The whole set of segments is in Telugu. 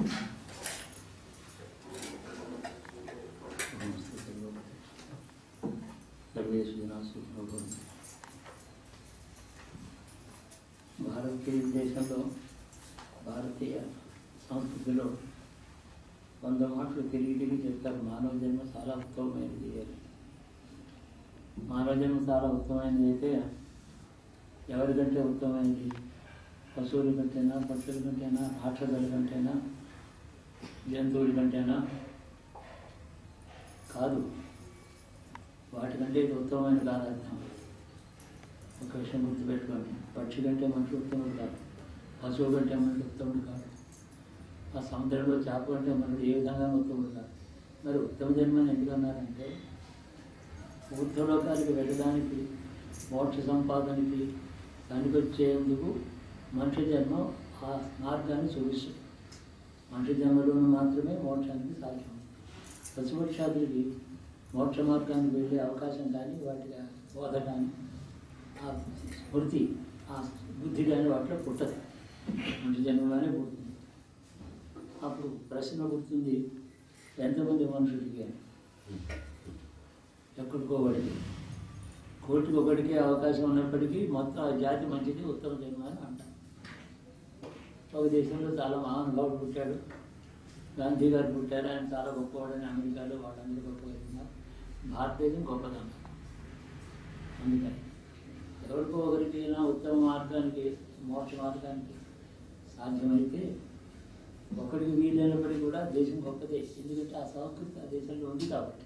భారతీయ దేశంలో భారతీయ సంస్కృతిలో వంద మాటలు తిరిగి తిరిగి చెప్తారు మానవ జన్మ చాలా ఉత్తమమైనది అని మానవ జన్మ చాలా ఉత్తమమైనది అయితే ఎవరికంటే ఉత్తమమైనది పశువుల కంటేనా పక్షుల కంటేనా రాక్షసుల కంటేనా జంతువుల కంటేనా కాదు వాటికంటే ఇది ఉత్తమమైన కాదు అర్థం ఒక విషయం గుర్తుపెట్టుకోండి పక్షి కంటే మనిషి ఉత్తముడు కాదు పశువు కంటే మనిషి ఉత్తముడు కాదు ఆ సముద్రంలో చేప కంటే మనిషి ఏ విధంగా ఉత్తముడు కాదు మరి ఉత్తమ జన్మని ఎందుకు అన్నారంటే ఊర్ధ్వలోకానికి వెళ్ళడానికి మోక్ష సంపాదనకి కనిపించేందుకు మనిషి జన్మ ఆ మార్గాన్ని చూపిస్తుంది మనిషి జన్మలోనూ మాత్రమే మోక్షానికి సాధ్యం పశుపక్షాదులకి మోక్ష మార్గానికి వెళ్ళే అవకాశం కానీ వాటి బోధ కానీ ఆ స్మృతి ఆ బుద్ధి కానీ వాటిలో పుట్టదు మనిషి జన్మలోనే పుడుతుంది అప్పుడు ప్రశ్న పుడుతుంది ఎంతమంది మనుషులకి అని ఎక్కడికో ఒకటికి కోటికి ఒకటికే అవకాశం ఉన్నప్పటికీ మొత్తం ఆ జాతి మంచిది ఉత్తమ జన్మ అని అంటాం ఒక దేశంలో చాలా మహానుభావుడు పుట్టాడు గాంధీ గారు పుట్టారు ఆయన చాలా గొప్పవాడని అమెరికాలో వాళ్ళందరూ గొప్పగా భారతదేశం గొప్పదన్నారు అందుకని ఎవరికో ఒకరికైనా ఉత్తమ మార్గానికి మోక్ష మార్గానికి సాధ్యమైతే ఒక్కడికి వీలైనప్పటికీ కూడా దేశం గొప్పదే ఎందుకంటే ఆ సంస్కృతి ఆ దేశంలో ఉంది కాబట్టి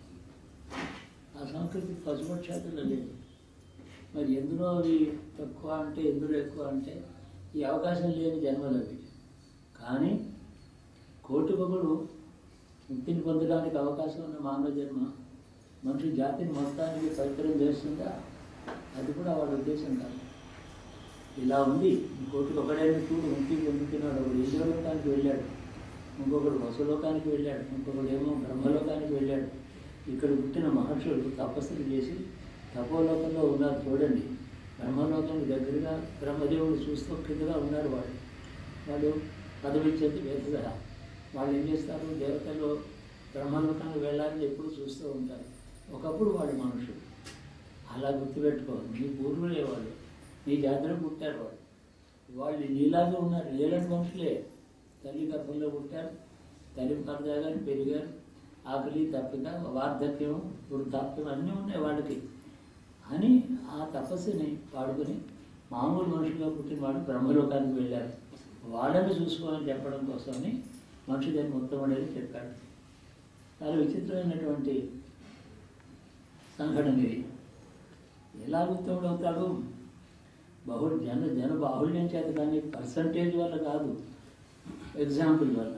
ఆ సంస్కృతి పశుపక్షాతుల్లో లేదు మరి ఎందులో అవి తక్కువ అంటే ఎందులో ఎక్కువ అంటే ఈ అవకాశం లేని జన్మలు అవి కానీ కోటికొకడు ముక్తిని పొందడానికి అవకాశం ఉన్న మానవ జన్మ మనిషి జాతిని మొత్తానికి పవిత్రం చేస్తుందా అది కూడా వాడి ఉద్దేశం కాదు ఇలా ఉంది ఇంకోటికి ఒకడైనా చూడు ముక్తి పొందుతున్నాడు ఒకడు ఇంద్రలోకానికి వెళ్ళాడు ఇంకొకడు వసులోకానికి వెళ్ళాడు ఇంకొకడు ఏమో బ్రహ్మలోకానికి వెళ్ళాడు ఇక్కడ పుట్టిన మహర్షులు తపస్సులు చేసి తపోలోకంలో ఉన్నారు చూడండి బ్రహ్మలోకానికి దగ్గరగా బ్రహ్మదేవుడు చూస్తూ కిందగా ఉన్నారు వాళ్ళు వాళ్ళు పదవిచ్చేది వేదద వాళ్ళు ఏం చేస్తారు దేవతలు బ్రహ్మలోకానికి వెళ్ళాలని ఎప్పుడు చూస్తూ ఉంటారు ఒకప్పుడు వాళ్ళు మనుషులు అలా గుర్తుపెట్టుకో నీ పూర్వులే వాళ్ళు నీ జాతర పుట్టారు వాళ్ళు వాళ్ళు నీలాగే ఉన్నారు నీలాంటి మనుషులే తల్లి గర్భంలో పుట్టారు తల్లి పరదాగాని పెరిగారు ఆకలి తప్పిక వార్ధక్యం వృద్ధాప్యం అన్నీ ఉన్నాయి వాళ్ళకి అని ఆ తపస్సుని వాడుకొని మామూలు మనుషులుగా పుట్టిన వాడు బ్రహ్మలోకానికి వెళ్ళారు వాళ్ళని చూసుకోవాలని చెప్పడం కోసమని మనిషి దాన్ని ఉత్తముడని చెప్పాడు చాలా విచిత్రమైనటువంటి సంఘటన ఇది ఎలా ఉత్తముడు అవుతాడు బహు జన జన బాహుళ్యం చేత కానీ పర్సంటేజ్ వల్ల కాదు ఎగ్జాంపుల్ వల్ల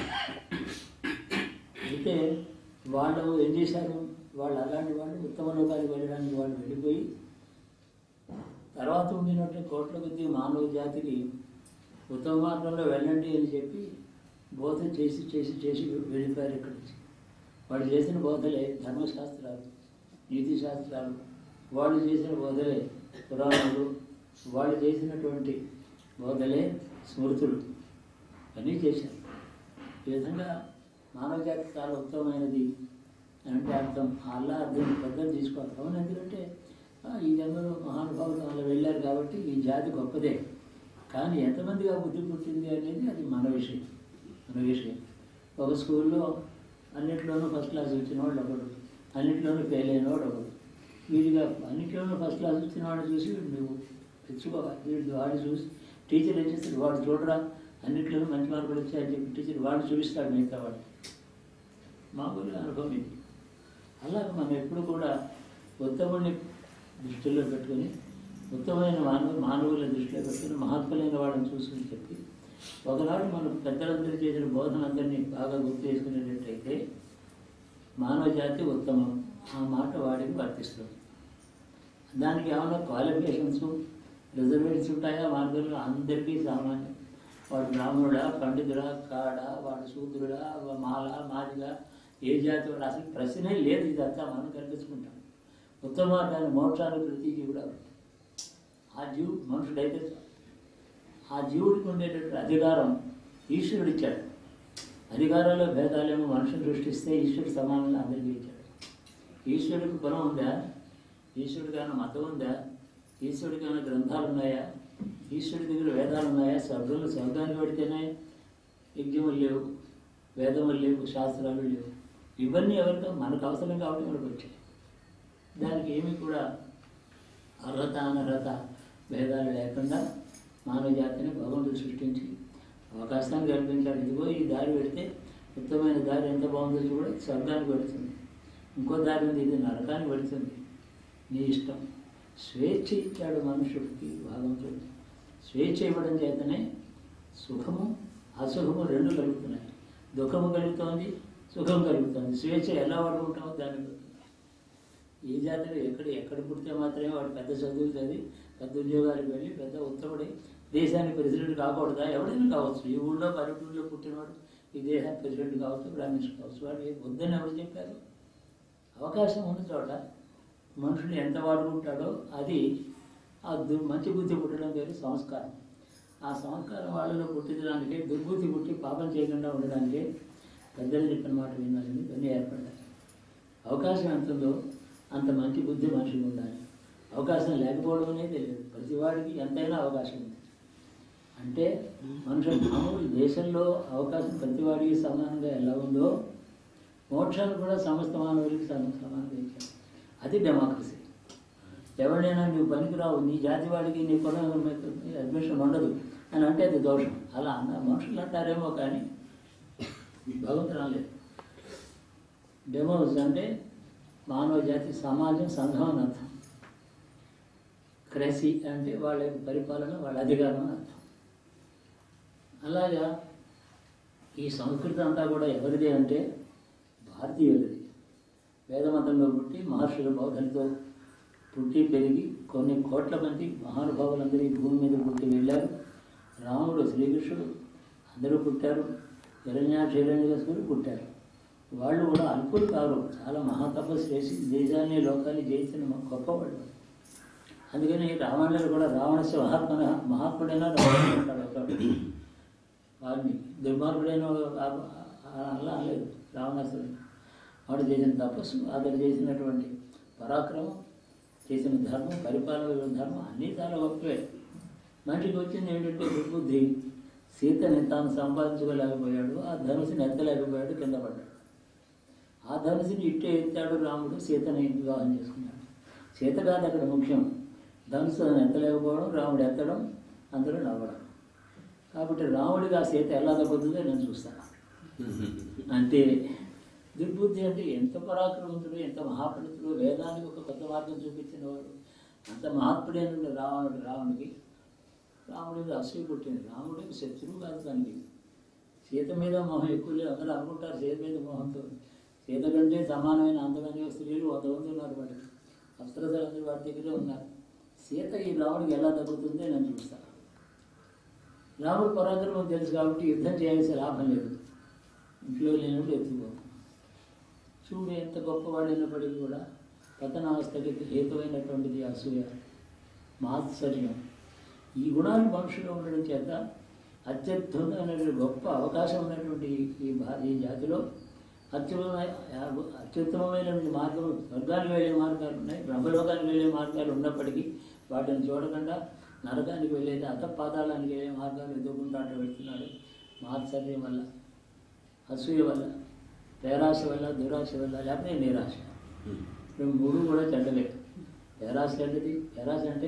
అయితే వాళ్ళు ఏం చేశారు వాళ్ళు అలాంటి వాళ్ళు ఉత్తమ లోకానికి వెళ్ళడానికి వాళ్ళు వెళ్ళిపోయి తర్వాత ఉండినట్టు కోట్ల కొద్ది మానవ జాతికి ఉత్తమ మార్గంలో వెళ్ళండి అని చెప్పి బోధ చేసి చేసి చేసి వెళ్ళిపోయారు ఇక్కడి నుంచి వాళ్ళు చేసిన బోధలే ధర్మశాస్త్రాలు నీతి శాస్త్రాలు వాళ్ళు చేసిన బోధలే పురాణాలు వాళ్ళు చేసినటువంటి బోధలే స్మృతులు అన్నీ చేశారు ఈ విధంగా మానవ జాతి చాలా ఉత్తమమైనది అని అంటే అర్థం అలా అర్థం పెద్దలు తీసుకోవాలి అవును ఎందుకంటే ఆ, ఈ జన్మలో మహానుభావులు అలా వెళ్ళారు కాబట్టి ఈ జాతి గొప్పదే కానీ ఎంతమందిగా బుద్ధి పుట్టింది అనేది అది మన విషయం మన విషయం ఒక స్కూల్లో అన్నిట్లోనూ ఫస్ట్ క్లాస్ వచ్చిన వాళ్ళు ఒకడు అన్నిట్లోనూ ఫెయిల్ అయిన వాడు ఒకడు వీడిగా అన్నిట్లోనూ ఫస్ట్ క్లాస్ వచ్చిన వాడు చూసి వీడు నువ్వు తెచ్చుకోవాలి వీడు వాడు చూసి టీచర్ ఏం చేస్తాడు వాడు చూడరా అన్నిట్లోనూ మంచి మార్కులు వచ్చాయని చెప్పి టీచర్ వాడు చూపిస్తాడు మిగతా వాడు మామూలుగా అనుభవం ఇది అలాగే మనం ఎప్పుడు కూడా ఉత్తముడిని దృష్టిలో పెట్టుకొని ఉత్తమమైన మానవ మానవుల దృష్టిలో పెట్టుకుని మహాత్ములైన వాళ్ళని చూసుకుని చెప్పి ఒకనాడు మనం పెద్దలందరూ చేసిన బోధనందరినీ బాగా గుర్తు చేసుకునేటట్టయితే మానవ జాతి ఉత్తమం ఆ మాట వాడికి వర్తిస్తుంది దానికి ఏమైనా క్వాలిఫికేషన్స్ రిజర్వేషన్స్ ఉంటాయా మార్గంలో అందరికీ సామాన్యం వాడు బ్రాహ్మణుడా పండితుడా కాడా వాడు శూద్రుడా వా- మాల మాదిగా ఏ జాతి వాడు అసలు ప్రశ్నే లేదు ఇదంతా మనం కల్పించుకుంటాం ఉత్తమ మార్గాన్ని మోక్షానికి ప్రతి జీవుడు ఆ జీవుడు మనుషుడైతే చాలు. ఆ జీవుడికి ఉండేటటువంటి అధికారం ఈశ్వరుడు ఇచ్చాడు అధికారంలో భేదాలేమో మనుషులు సృష్టిస్తే ఈశ్వరుడు సమానంగా అందరికీ ఇచ్చాడు ఈశ్వరుడికి కులం ఉందా ఈశ్వరుడికి ఏమైనా మతం ఉందా ఈశ్వరుడికి ఏమైనా గ్రంథాలు ఉన్నాయా ఈశ్వరుడి దగ్గర వేదాలు ఉన్నాయా స్వర్గంలో స్వర్గానికి పెడితేనే యజ్ఞములు లేవు వేదములు లేవు శాస్త్రాలు లేవు ఇవన్నీ ఎవరితో మనకు అవసరం కాబట్టి మనకు వచ్చాయి దానికి ఏమీ కూడా అర్హత అనర్హత భేదాలు లేకుండా మానవ జాతిని భగవంతుడు సృష్టించి అవకాశాన్ని కల్పించాడు ఇదిగో ఈ దారి పెడితే ఉత్తమమైన దారి ఎంత బాగుందో చూడ స్వర్గానికి పెడుతుంది ఇంకో దారి ఉంది ఇది నరకానికి పెడుతుంది నీ ఇష్టం స్వేచ్ఛ ఇచ్చాడు మనుషుడికి భగవంతుడు స్వేచ్ఛ ఇవ్వడం చేతనే సుఖము అసుఖము రెండు కలుగుతున్నాయి దుఃఖము కలుగుతోంది సుఖం కలుగుతోంది స్వేచ్ఛ ఎలా వాడుకుంటామో దాన్ని బట్టి ఏ జాతిలో ఎక్కడ ఎక్కడ పుడితే మాత్రమే వాడు పెద్ద చదువులు చదివి పెద్ద ఉద్యోగాలకు వెళ్ళి పెద్ద ఉత్తముడై దేశానికి ప్రెసిడెంట్ కాకూడదా ఎవడైనా కావచ్చు ఈ ఊళ్ళో పల్లెటూరులో పుట్టినవాడు ఈ దేశానికి ప్రెసిడెంట్ కావచ్చు ప్రైమ్ మినిస్టర్ కావచ్చు వాడు ఏ- వద్దని ఎవరు చెప్పారు అవకాశం ఉన్న చోట మనుషుడు ఎంత వాడుకుంటాడో అది ఆ దు మంచి బుద్ధి పుట్టడం పేరు సంస్కారం ఆ సంస్కారం వాళ్ళలో పుట్టించడానికే దుర్బుద్ధి పుట్టి పాపం చేయకుండా ఉండడానికే పెద్దలు చెప్పిన మాట వినాలని ఇవన్నీ ఏర్పడ్డాయి అవకాశం ఎంత ఉందో అంత మంచి బుద్ధి మనిషికి ఉండాలి అవకాశం లేకపోవడం అనేది తెలియదు ప్రతి వాడికి ఎంతైనా అవకాశం ఉంది అంటే మనుషులు మామూలు దేశంలో అవకాశం ప్రతి వాడికి సమానంగా ఎలా ఉందో మోక్షాలు కూడా సమస్త మానవులకి సమ- సమానంగా ఇచ్చారు అది డెమోక్రసీ ఎవరినైనా నువ్వు పనికిరావు నీ జాతి వాడికి నీ కులం అడ్మిషన్ ఉండదు అని అంటే అది దోషం అలా అన్న మనుషులు అంటారేమో కానీ భగవంతుడు అనలేదు డెమోస్ అంటే మానవ జాతి సమాజం సంఘం అని అర్థం క్రసి అంటే వాళ్ళ యొక్క పరిపాలన వాళ్ళ అధికారం అని అర్థం అలాగా ఈ సంస్కృతి అంతా కూడా ఎవరిది అంటే భారతీయులది వేదమతంలో పుట్టి మహర్షుల బౌద్ధులతో పుట్టి పెరిగి కొన్ని కోట్ల మంది మహానుభావులందరూ ఈ భూమి మీద పుట్టి వెళ్ళారు రాముడు శ్రీకృష్ణుడు అందరూ పుట్టారు హిరణ్యాక్ష హిరణ్యకశిపుడు పుట్టారు వాళ్ళు కూడా అల్పులు కారు చాలా మహాతపస్సు చేసి దేశాన్ని లోకాన్ని జయించిన గొప్పవాళ్ళు అందుకని రావణుడు కూడా రావణస్య మహాత్మ మహాత్ముడైన రావణుడు ఉంటాడు ఒకడు వాడిని దుర్మార్గుడైన ఆ- ఆ- అలా అనలేదు రావణాసురుడు వాడు చేసిన తపస్సు అతడు చేసినటువంటి పరాక్రమం చేసిన ధర్మం పరిపాలన ధర్మం అన్నీ చాలా గొప్పవే మనిషికి వచ్చింది ఏంటంటే దుర్బుద్ధి సీతని తాను సంపాదించుకోలేకపోయాడు ఆ ధనుసుని ఎత్తలేకపోయాడు కింద పడ్డాడు ఆ ధనుసుని ఇట్టే ఎత్తాడు రాముడు సీతని వివాహం చేసుకున్నాడు సీత కాదు అక్కడ ముఖ్యం ధనుసు ఎత్తలేకపోవడం రాముడు ఎత్తడం అందరూ నవ్వడం కాబట్టి రాముడికి ఆ సీత ఎలా తగ్గుతుందో నేను చూస్తాను అంటే దుర్బుద్ధి అంటే ఎంత పరాక్రమంతుడు ఎంత మహాపండితుడు వేదానికి ఒక కొత్త మార్గం చూపించిన వాడు అంత మహాత్ముడైన రావణుడు రావణుడికి రాముడికి అసూయ పుట్టింది రాముడికి శత్రువు కాదు దానికి సీత మీద మోహం ఎక్కువ లేదు అందరూ అనుకుంటారు సీత మీద మోహంతో సీత కంటే సమానమైన అందమైన స్త్రీలు వంద మంది ఉన్నారు వాటి అప్సరసలందరూ వాటి దగ్గరే ఉన్నారు సీత ఈ రాముడికి ఎలా తగ్గుతుందో నేను చూస్తాను రాముడు పరాక్రమం తెలుసు కాబట్టి యుద్ధం చేయాల్సిన లాభం లేదు ఇంట్లో లేనప్పుడు ఎత్తుకోదు చూడు ఎంత గొప్పవాడైనప్పటికీ కూడా పతనావస్థకి హేతువైనటువంటిది అసూయ మాత్సర్యం ఈ గుణాలు మనుషులో ఉండడం చేత అత్యద్భుతమైనటువంటి గొప్ప అవకాశం ఉన్నటువంటి ఈ- ఈ భా ఈ జాతిలో అత్యుత్తమైన అత్యుత్తమమైనటువంటి మార్గం స్వర్గానికి వెళ్ళే మార్గాలు ఉన్నాయి బ్రహ్మలోకానికి వెళ్ళే మార్గాలు ఉన్నప్పటికీ వాటిని చూడకుండా నరకానికి వెళ్ళేది అధపాతాళానికి వెళ్ళే మార్గాలు ఎదుర్కొంటూ వెళ్తున్నాడు మాత్సర్యం వల్ల అసూయ వల్ల పేరాశ వల్ల దురాశ వల్ల లేకపోతే నిరాశ ఇవి మూడు కూడా చెడ్డలే పేరాశ చెడ్డది పేరాశ అంటే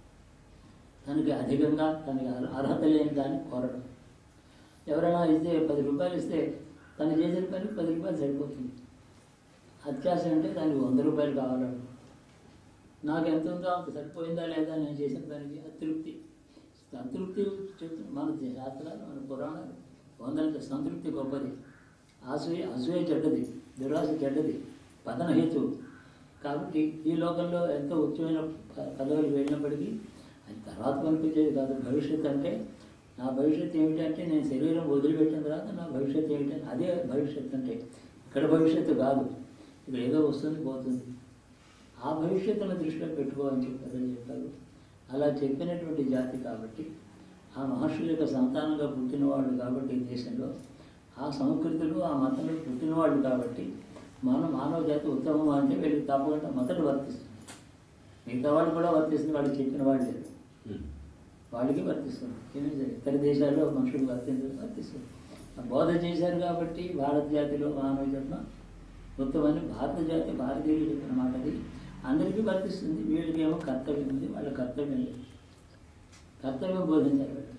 తనకి అధికంగా తనకి అర్హ- అర్హత లేని దాన్ని కోరడం ఎవరైనా ఇస్తే పది రూపాయలు ఇస్తే తను చేసిన పని పది రూపాయలు సరిపోతుంది అత్యాశ అంటే దానికి వంద రూపాయలు కావాలను నాకు ఎంత ఉందో అంత సరిపోయిందా లేదా నేను చేసిన పనికి అతృప్తి సంతృప్తి చెప్తు మన శాస్త్రాలు మన పురాణాలు వందల సంతృప్తి గొప్పది అసూయ అసూయ చెడ్డది దురాశ చెడ్డది పతన హేతు కాబట్టి ఈ లోకంలో ఎంతో ఉచ్చమైన ప- పదవులు వెళ్ళినప్పటికీ అది తర్వాత కనిపించేది కాదు భవిష్యత్తు అంటే నా భవిష్యత్తు ఏమిటంటే నేను శరీరం వదిలిపెట్టిన తర్వాత నా భవిష్యత్తు ఏమిటంటే అదే భవిష్యత్తు అంటే ఇక్కడ భవిష్యత్తు కాదు ఇక్కడ ఏదో వస్తుంది పోతుంది ఆ భవిష్యత్తును దృష్టిలో పెట్టుకోవాలని చెప్పారని చెప్పారు అలా చెప్పినటువంటి జాతి కాబట్టి ఆ మహర్షుల యొక్క సంతానంగా పుట్టినవాడు కాబట్టి ఈ దేశంలో ఆ సంస్కృతులు ఆ మతంలో పుట్టిన వాళ్ళు కాబట్టి మన మానవ జాతి ఉత్తమం అంటే వీళ్ళకి తప్పకుండా మొదట వర్తిస్తుంది మిగతా వాళ్ళు కూడా వర్తిస్తుంది వాళ్ళు చెప్పిన వాళ్ళు లేదు వాళ్ళకి వర్తిస్తుంది ఏమీ లేదు. ఇతర దేశాల్లో మనుషులు వర్తించడం వర్తిస్తుంది ఆ బోధ చేశారు కాబట్టి భారత జాతిలో మానవ జన్మ ఉత్తమని భారత జాతి భారతీయులు చెప్పిన మాట అది అందరికీ వర్తిస్తుంది వీళ్ళకి ఏమో కర్తవ్యం ఉంది వాళ్ళ కర్తవ్యం లేదు కర్తవ్యం బోధించారు వీళ్ళు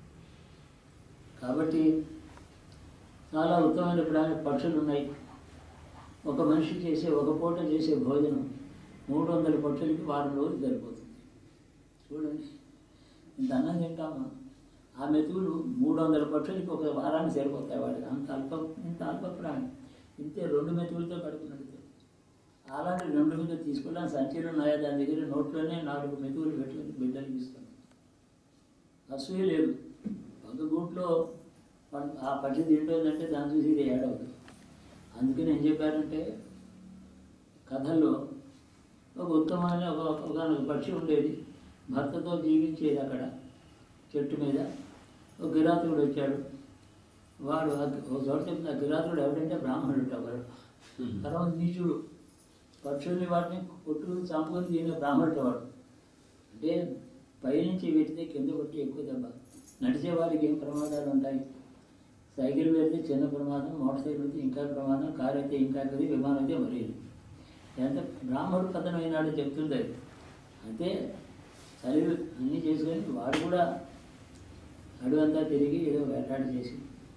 కాబట్టి చాలా ఉత్తమమైన ప్రాణి పక్షులు ఉన్నాయి ఒక మనిషి చేసే ఒక పూట చేసే భోజనం మూడు వందల పక్షులకి వారం రోజులు సరిపోతుంది చూడండి ఇంత అన్నం తింటాము ఆ మెతుకులు మూడు వందల పక్షులకి ఒక వారానికి సరిపోతాయి వాడికి అంత అల్ప ఇంత అల్ప ప్రాణి ఇంతే రెండు మెతుకులతో కడుపు నడుతుంది అలాంటి రెండు మీద తీసుకున్నా సంచీలు ఉన్నాయా దాని దగ్గర నోట్లోనే నాలుగు మెతుకులు పెట్టుకుని బిడ్డలకి ఇస్తాను అసూయ లేదు ఒక గూట్లో వాడు ఆ పక్షి తింటుందంటే దాన్ని చూసి ఇది ఏడవదు అందుకని ఏం చెప్పారంటే కథల్లో ఒక ఉత్తమమైన ఒక ఒక పక్షి ఉండేది భర్తతో జీవించేది అక్కడ చెట్టు మీద ఒక కిరాతుడు వచ్చాడు వాడు ఆ- ఒక చోట చెప్పిన కిరాతుడు ఎవడంటే బ్రాహ్మణుడు ఒకడు తర్వాత నీచుడు పక్షుల్ని వాటిని కొట్టుకుని చంపుకొని తినే బ్రాహ్మణుడు వాడు అంటే పైనుంచి వీటితే కింద కొట్టి ఎక్కువ దెబ్బ నడిచే వారికి ఏం ప్రమాదాలు ఉంటాయి సైకిల్ వెళ్తే చిన్న ప్రమాదం మోటార్ సైకిల్ అయితే ఇంకా ప్రమాదం కారు అయితే ఇంకా కది విమానం అయితే మరీ ఎంత బ్రాహ్మణుడు పతనం అయినాడో చెప్తుంది అది అయితే చలివి అన్నీ చేసుకొని వాడు కూడా అడవంతా తిరిగి ఏదో వేటాడి చేసి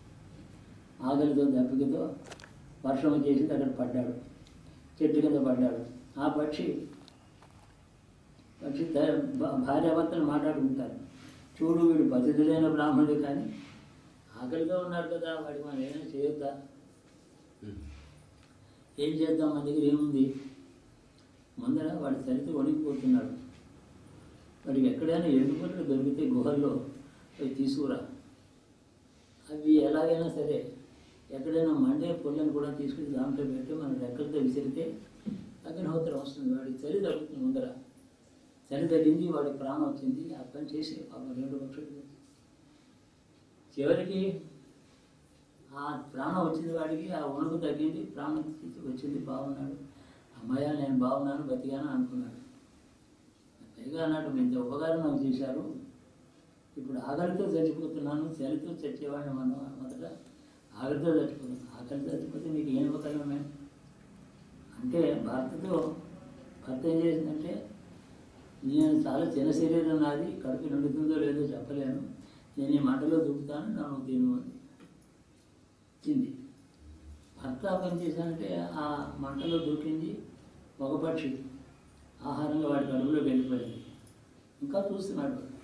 ఆకలితో దెబ్బకితో వర్షం వచ్చేసి అక్కడ పడ్డాడు చెట్టు కింద పడ్డాడు ఆ పక్షి పక్షి త- భా- భార్యాభర్తలు మాట్లాడుకుంటారు చూడు వీడు పతితుడైన బ్రాహ్మణుడు కానీ ఆకలిగా ఉన్నాడు కదా వాడికి మనం ఏమైనా చేయొద్దా ఏం చేద్దాం మన దగ్గర ఏముంది ముందర వాడి చరిత్ర వణికిపోతున్నాడు వాడికి ఎక్కడైనా ఎండుపట్లు దొరికితే గుహల్లో పోయి తీసుకురా అవి ఎలాగైనా సరే ఎక్కడైనా మండే పుల్లని కూడా తీసుకుని దాంట్లో పెట్టి మన రెక్కలతో విసిరితే అగ్నిహోత్రం వస్తుంది వాడికి చలి తగ్గుతుంది ముందర చలి తగ్గింది వాడి ప్రాణం వచ్చింది ఆ పని చేసి పాపం రెండు పక్షులు చివరికి ఆ ప్రాణం వచ్చింది వాడికి ఆ వణుకు తగ్గింది ప్రాణం వచ్చింది బాగున్నాడు అమ్మాయ నేను బాగున్నాను బతికాను అనుకున్నాడు పైగా అన్నాడు మీ ఇంత ఉపకారం నాకు చేశారు ఇప్పుడు ఆకలితో చచ్చిపోతున్నాను చలితో చచ్చేవాడిని మనం మొదట ఆకలితో చచ్చిపోతున్నాను ఆకలితో చచ్చిపోతే మీకు ఏం ఉపకారం మేము అంటే భర్తతో భర్త ఏం చేసిందంటే నేను చాలా చిన్న శరీరం నాది కడుపు నిండుతుందో లేదో చెప్పలేను నేను ఈ మంటలో దూకుతాను నన్ను తిను అని తింది భర్త పని చేశానంటే ఆ మంటలో దూకింది ఒక పక్షి ఆహారంగా వాడి కడుపులో వెళ్ళిపోయింది ఇంకా చూస్తున్నాడు వాడు.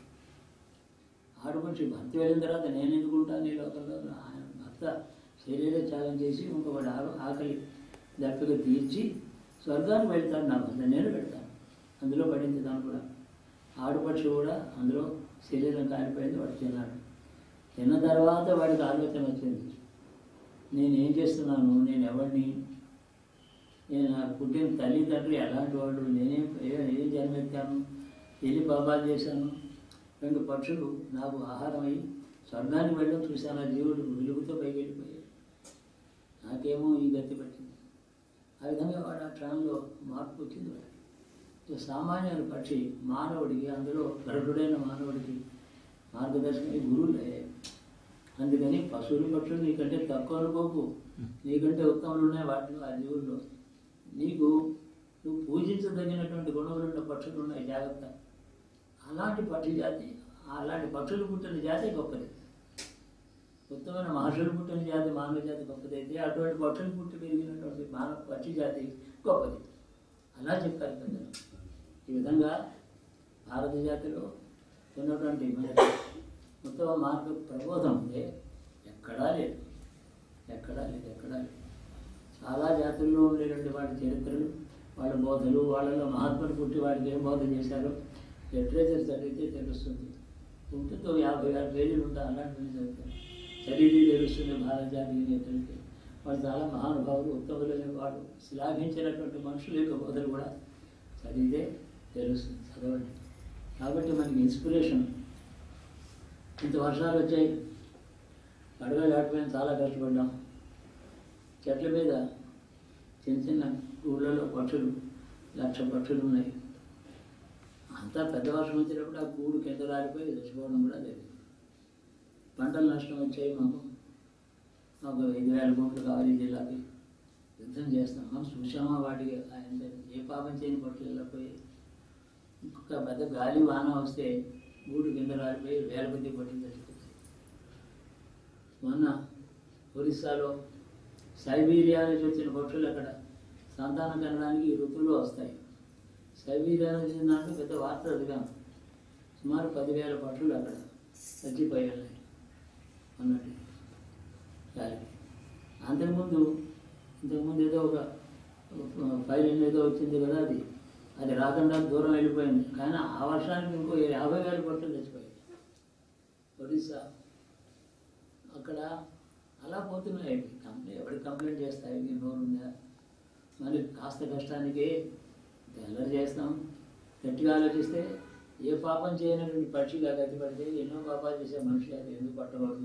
ఆడపక్షి భర్త వెళ్ళిన తర్వాత నేను ఎందుకుంటాను ఈ లోకంలో ఆయన భర్త శరీర త్యాగం చేసి ఇంకొకటి ఆ- ఆకలి దెబ్బగా తీర్చి స్వర్గానికి వెళ్తాడు నా భర్త నేను వెళ్తాను అందులో పడింది దాని కూడా ఆడపక్షి కూడా అందులో శరీరం కాలిపోయింది వాడు తిన్నాడు తిన్న తర్వాత వాడికి ఆలోచన వచ్చింది నేను ఏం చేస్తున్నాను నేను ఎవరిని నేను నాకు పుట్టిన తల్లిదండ్రులు ఎలాంటి వాళ్ళు నేనేం ఏ- ఏం జన్మెత్తాను ఎన్ని పాపాలు చేశాను రెండు పక్షులు నాకు ఆహారం అయ్యి స్వర్గానికి వెళ్ళడం చూశాను ఆ జీవుడు వెలుగుతో పైకి వెళ్ళిపోయాయి నాకేమో ఈ గతి పట్టింది ఆ విధంగా వాడు ఆ క్షణంలో మార్పు వచ్చింది వాడికి సో సామాన్యుల పక్షి మానవుడికి అందులో గరుడుడైన మానవుడికి మార్గదర్శకం గురువులు అయ్యాయి అందుకని పశువులు పక్షులు నీకంటే తక్కువ అనుకోకు నీకంటే ఉత్తములు ఉన్నాయి వాటిలో ఆ జీవుల్లో నీకు నువ్వు పూజించదగినటువంటి గుణములు ఉన్న పక్షులు ఉన్నాయి జాగ్రత్త అలాంటి పక్షి జాతి అలాంటి పక్షులు పుట్టిన జాతి గొప్పది ఉత్తమైన మహర్షులు పుట్టిన జాతి మానవ జాతి గొప్పది అయితే అటువంటి పక్షులు పుట్టి పెరిగినటువంటి మానవ పక్షి జాతి గొప్పది అలా చెప్పారు పెద్దలు ఈ విధంగా భారత జాతిలో ఉన్నటువంటి మనకి ఉత్తమ మార్గ ప్రబోధం ఉంటే ఎక్కడా లేదు ఎక్కడా లేదు ఎక్కడా లేదు చాలా జాతుల్లో ఉండేటువంటి వాటి చరిత్రలు వాళ్ళ బోధలు వాళ్ళలో మహాత్ములు పుట్టి వాడికి ఏం బోధ చేశారో లిటరేచర్ చదివితే తెలుస్తుంది ఉంటుందో యాభై ఆరు పేజీలు ఉంటాయి అలాంటివి చదువుతారు చదివితే తెలుస్తుంది భారత జాతీయ నేతలకి వాళ్ళు చాలా మహానుభావులు ఉత్తములైన వాడు శ్లాఘించినటువంటి మనుషుల యొక్క బోధలు కూడా చదివితే తెలుస్తుంది చదవండి కాబట్టి మనకి ఇన్స్పిరేషన్ ఇంత వర్షాలు వచ్చాయి అడవి దాటిపోయిన చాలా కష్టపడ్డాం చెట్ల మీద చిన్న చిన్న ఊళ్ళలో పక్షులు లక్ష పక్షులు ఉన్నాయి అంతా పెద్ద వర్షం వచ్చినప్పుడు ఆ గూడు కింద రాలిపోయి చచ్చిపోవడం కూడా లేదు పంటలు నష్టం వచ్చాయి మాకు మాకు ఐదు వేల కోట్లు కావాలి ఈ జిల్లాకి యుద్ధం చేస్తాం మనం చూసామా వాటికి ఆయన ఏ పాపం చేయని పక్షులు వెళ్ళిపోయి ఇంకొక పెద్ద గాలి వాన వస్తే గూడు కింద రాలిపోయి వేల కొద్ది పట్టింది చచ్చిపోతాయి మొన్న ఒరిస్సాలో సైబీరియా నుంచి వచ్చిన పక్షులు అక్కడ సంతానం కనడానికి ఈ ఋతువులో వస్తాయి సైబీరియా నుంచి దాంట్లో పెద్ద వార్త చదివాం సుమారు పదివేల పక్షులు అక్కడ చచ్చిపోయి ఉన్నాయి అన్నట్టు గాలికి అంతకుముందు ఇంతకుముందు ఏదో ఒక ఫైల్ ఏదో వచ్చింది కదా అది అది రాకుండా దూరం వెళ్ళిపోయింది కానీ ఆ వర్షానికి ఇంకో యాభై వేల పట్టులు చచ్చిపోయాయి ఒడిస్సా అక్కడ అలా పోతున్నాయి కంప్లైంట్ ఎవరికి కంప్లైంట్ చేస్తాయి మీ నోరు ఉందా మరి కాస్త కష్టానికి తెల్లరి చేస్తాం గట్టిగా ఆలోచిస్తే ఏ పాపం చేయనటువంటి పక్షిగా గతి పడితే ఎన్నో పాపాలు చేసే మనిషి అది ఎందుకు పట్టకూడదు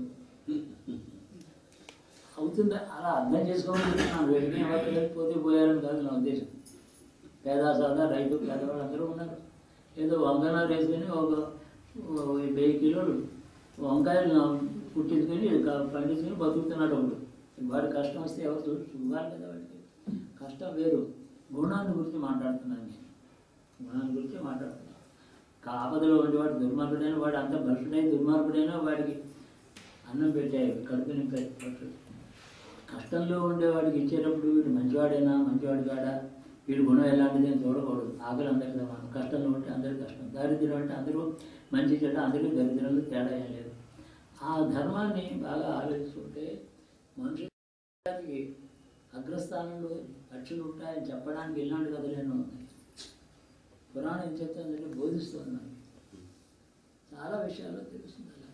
అవుతుందా అలా అర్థం చేసుకోవాలి నా వెళ్ళి ఎవరు పోతే పోయారని కాదు నా ఉద్దేశం పేద సాదా రైతు పేదవాళ్ళు అందరూ ఉన్నారు ఏదో వంగన వేసుకొని ఒక ఓ వెయ్యి కిలోలు వంకాయలు పుట్టించుకొని క- పండించుకొని బతుకుతున్నాడు ఒకడు వాడి కష్టం వస్తే ఎవరు చూ చూడాలి కదా వాడికి కష్టం వేరు గుణాన్ని గురించి మాట్లాడుతున్నాను నేను గుణాన్ని గురించి మాట్లాడుతున్నాను ఆపదలో ఉండేవాడు దుర్మార్గుడైన వాడు అంత భ్రష్టుడైన దుర్మార్గుడైనా వాడికి అన్నం పెట్టాయి కడుపు నింపాయి పక్షులు కష్టంలో ఉండేవాడికి ఇచ్చేటప్పుడు వీడు మంచివాడైనా మంచివాడు కాడా వీడి గుణం ఎలాంటిది అని చూడకూడదు ఆకలి అందరికీ సమానం కష్టంలో ఉంటే అందరికీ కష్టం దారిద్ర్యం అంటే అందరూ మంచి చెడ్డ అందరికీ దరిద్రంలో తేడా ఏం లేదు ఆ ధర్మాన్ని బాగా ఆలోచిస్తుంటే మనుషులకి అగ్రస్థానంలో పక్షులు ఉంటాయని చెప్పడానికి ఇలాంటి కథలు ఎన్నో ఉన్నాయి పురాణం ఏం చెప్తుందంటే బోధిస్తుంది మనకి చాలా విషయాల్లో తెలుస్తుంది అలా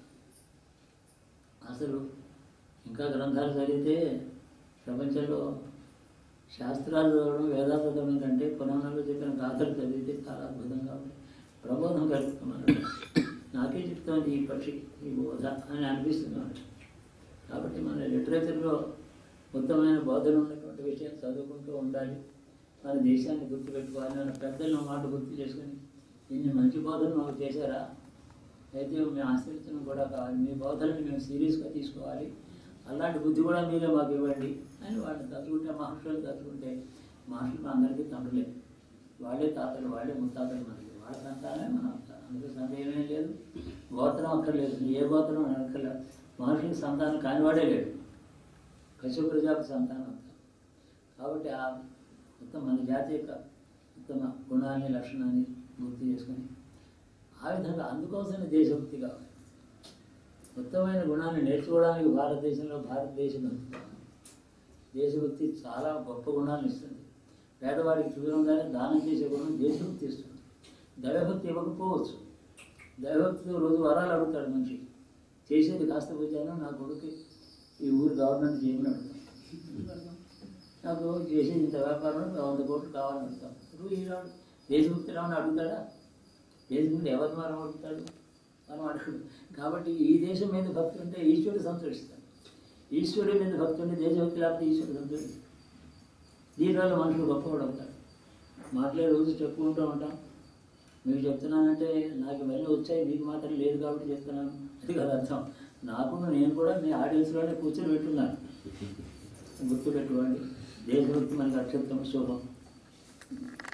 అసలు ఇంకా గ్రంథాలు చదివితే ప్రపంచంలో శాస్త్రాలు చదవడం వేదాలు చదవడం కంటే పురాణాలు చెప్పిన గాథలు చదివితే చాలా అద్భుతంగా ఉంది ప్రబోధం కలుగుతున్నాడు నాకే చెప్తోంది ఈ పక్షి ఈ బోధ అని అనిపిస్తున్నాడు కాబట్టి మన లిటరేచర్లో ఉత్తమమైన బోధన ఉన్నటువంటి విషయం చదువుకుంటూ ఉండాలి మన దేశాన్ని గుర్తుపెట్టుకోవాలి మన పెద్దలను మాట గుర్తు చేసుకుని ఇన్ని మంచి బోధనలు మాకు చేశారా అయితే మేము ఆశ్రయించడం కూడా కావాలి మీ బోధనని మేము సీరియస్గా తీసుకోవాలి అలాంటి బుద్ధి కూడా మీరే మాకు ఇవ్వండి అని వాళ్ళని తలుచుకుంటే మహర్షులు తలుచుకుంటే మహర్షులు అందరికీ తండ్రులే వాళ్ళే తాతలు వాళ్ళే ముత్తాతలు మనకి వాళ్ళ సంతానమే మన అందుకు సందేహమే లేదు గోత్రం అక్కర్లేదు ఏ గోత్రం అని అక్కర్లేదు మహర్షులకు సంతానం కానివాడే లేడు కశ్యప ప్రజాపతి సంతానం అంతా కాబట్టి ఆ మొత్తం మన జాతి యొక్క ఉత్తమ గుణాన్ని లక్షణాన్ని గుర్తు చేసుకొని ఆ విధంగా అందుకోసమే దేశభక్తి కావాలి ఉత్తమమైన గుణాన్ని నేర్చుకోవడానికి భారతదేశంలో భారతదేశం అందుకోవాలి దేశభక్తి చాలా గొప్ప గుణాలను ఇస్తుంది పేదవాడికి చూడంగానే దానం చేసే గుణం దేశభక్తి ఇస్తుంది దైవభక్తి ఇవ్వకపోవచ్చు దైవభక్తితో రోజు వరాలు అడుగుతాడు మనిషి చేసేది కాస్త పూజాను నా కొడుకు ఈ ఊరు గవర్నమెంట్ చేయమని అడుగుతాం నాకు చేసేది ఇంత వ్యాపారం వంద కోట్లు కావాలని అడుగుతాం ఇప్పుడు ఈనాడు దేశభక్తి రావని అడుగుతాడా దేశభక్తి ఎవరి మనం అడుగుతాడు మనం అడుగు కాబట్టి ఈ దేశం మీద భక్తి ఉంటే ఈశ్వరుడు సంతోషిస్తాడు ఈశ్వరుడి మీద భక్తి ఉంటే దేశభక్తి లేకపోతే ఈశ్వరుడు సంతోషిస్తాడు దీనివల్ల మనుషులు గొప్పవాడు అవుతాడు మాట్లాడే రోజు చెప్పుకుంటూ ఉంటాం మీకు చెప్తున్నానంటే నాకు ఇవన్నీ వచ్చాయి మీకు మాత్రం లేదు కాబట్టి చెప్తున్నాను అది కదా అర్థం నాకు నేను కూడా మీ ఆడియన్స్లోనే కూర్చొని పెట్టున్నాను గుర్తుపెట్టుకోండి దేశభక్తి మనకి అక్షత్వం శుభం